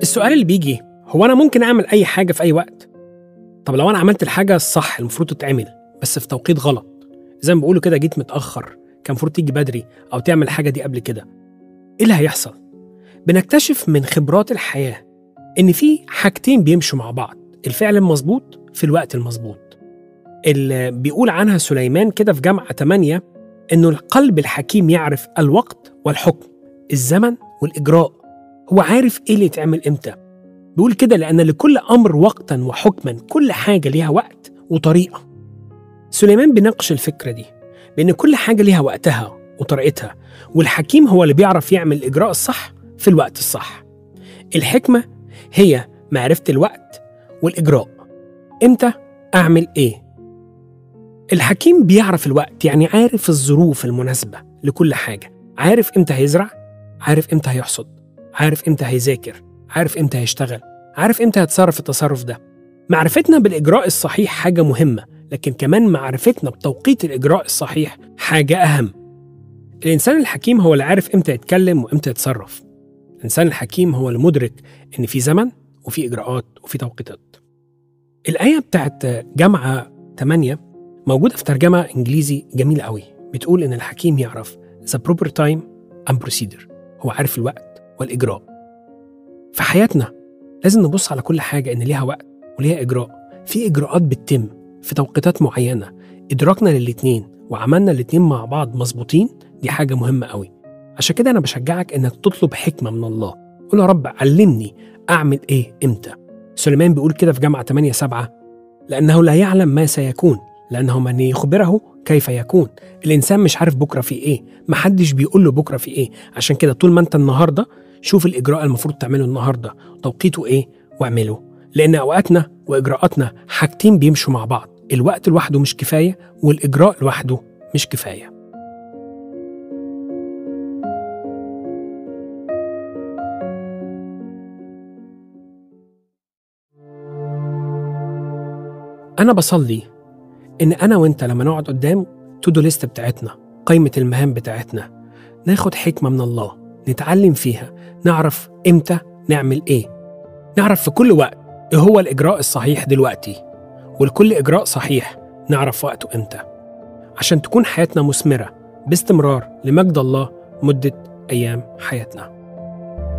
السؤال اللي بيجي هو أنا ممكن أعمل أي حاجة في أي وقت؟ طب لو أنا عملت الحاجة الصح المفروض تتعمل بس في توقيت غلط زي ما بيقولوا كده جيت متأخر كان المفروض تيجي بدري أو تعمل الحاجة دي قبل كده إيه اللي هيحصل؟ بنكتشف من خبرات الحياة إن في حاجتين بيمشوا مع بعض الفعل المظبوط في الوقت المظبوط اللي بيقول عنها سليمان كده في جامعة 8 إنه القلب الحكيم يعرف الوقت والحكم الزمن والإجراء هو عارف إيه اللي يتعمل إمتى بيقول كده لأن لكل أمر وقتا وحكما كل حاجة ليها وقت وطريقة سليمان بيناقش الفكرة دي بأن كل حاجة ليها وقتها وطريقتها والحكيم هو اللي بيعرف يعمل الإجراء الصح في الوقت الصح الحكمة هي معرفة الوقت والإجراء إمتى أعمل إيه الحكيم بيعرف الوقت يعني عارف الظروف المناسبة لكل حاجة عارف إمتى هيزرع عارف إمتى هيحصد عارف إمتى هيذاكر عارف إمتى هيشتغل عارف إمتى هيتصرف التصرف ده معرفتنا بالإجراء الصحيح حاجة مهمة لكن كمان معرفتنا بتوقيت الإجراء الصحيح حاجة أهم الإنسان الحكيم هو اللي عارف إمتى يتكلم وإمتى يتصرف الإنسان الحكيم هو المدرك إن في زمن وفي إجراءات وفي توقيتات الآية بتاعت جامعة 8 موجودة في ترجمة إنجليزي جميلة قوي بتقول إن الحكيم يعرف the proper time and procedure هو عارف الوقت والإجراء في حياتنا لازم نبص على كل حاجة إن ليها وقت وليها إجراء في إجراءات بتتم في توقيتات معينة إدراكنا للاتنين وعملنا الاتنين مع بعض مظبوطين دي حاجة مهمة قوي عشان كده أنا بشجعك إنك تطلب حكمة من الله قول يا رب علمني أعمل إيه إمتى سليمان بيقول كده في جامعة 8 7 لأنه لا يعلم ما سيكون لأنه من يخبره كيف يكون الإنسان مش عارف بكرة في إيه محدش بيقول له بكرة في إيه عشان كده طول ما أنت النهاردة شوف الإجراء المفروض تعمله النهاردة توقيته إيه واعمله لأن أوقاتنا وإجراءاتنا حاجتين بيمشوا مع بعض الوقت لوحده مش كفاية والإجراء لوحده مش كفاية أنا بصلي إن أنا وأنت لما نقعد قدام تودو ليست بتاعتنا قائمة المهام بتاعتنا ناخد حكمة من الله نتعلم فيها نعرف إمتى نعمل إيه نعرف في كل وقت إيه هو الإجراء الصحيح دلوقتي ولكل إجراء صحيح نعرف وقته إمتى عشان تكون حياتنا مثمرة باستمرار لمجد الله مدة أيام حياتنا